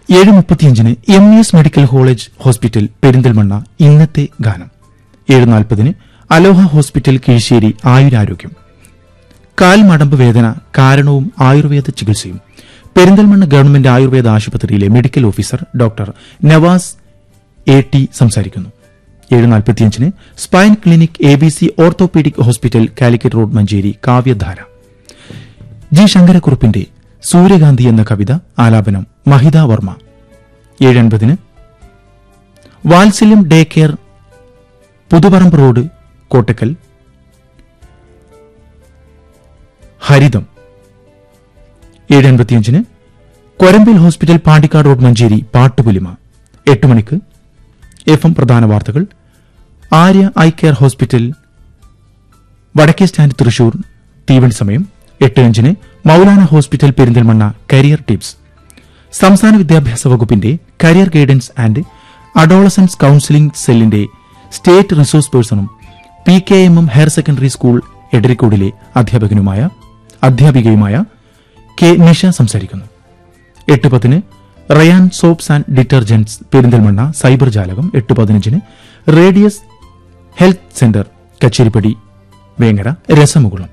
ഏഴ് മുപ്പത്തിയഞ്ചിന് M E S medical college hospital Perinthalmanna ഇന്നത്തെ ഗാനം ഏഴ് നാൽപ്പതിന് അലോഹ ഹോസ്പിറ്റൽ കീഴ്ശ്ശേരി ആയുരാരോഗ്യം കാൽ മടമ്പ് വേദന കാരണവും ആയുർവേദ ചികിത്സയും പെരിന്തൽമണ്ണ ഗവൺമെന്റ് ആയുർവേദ ആശുപത്രിയിലെ medical officer doctor Navas A T സംസാരിക്കുന്നു ഏഴ് നാൽപ്പത്തിയഞ്ചിന് spine clinic A B C orthopaedic hospital Calicut road Manjeri Kavyadhara G ശങ്കരക്കുറുപ്പിന്റെ സൂര്യകാന്തി എന്ന കവിത ആലാപനം മഹിത വർമ്മ ഏഴ് അൻപതിന് Vatsalyam day care Puthuparamba road Kottakkal Haritham ഏഴ് അൻപത്തിയഞ്ചിന് കൊരമ്പിൽ ഹോസ്പിറ്റൽ പാണ്ടിക്കാട് റോഡ് മഞ്ചേരി പാട്ടുപുലിമ എട്ട് മണിക്ക് എഫ് എം പ്രധാന വാർത്തകൾ ആര്യ ഐ കെയർ ഹോസ്പിറ്റൽ വടക്കേ സ്റ്റാൻഡ് തൃശൂർ തീവണ്ടി സമയം എട്ട് അഞ്ചിന് Maulana hospital Perinthalmanna career tips സംസ്ഥാന വിദ്യാഭ്യാസ വകുപ്പിന്റെ career guidance and adolescence counselling സെല്ലിന്റെ സ്റ്റേറ്റ് റിസോഴ്സ് പേഴ്സണും P K M M higher secondary school എടരിക്കോടിലെ അധ്യാപകനുമായ അധ്യാപികയുമായ കെ നിഷ സംസാരിക്കുന്നു എട്ട് പത്തിന് Rayan soaps and detergents Perinthalmanna cyber ജാലകം എട്ട് പതിനഞ്ചിന് radius health centre Kacheripadi Vengara രസമുകുളം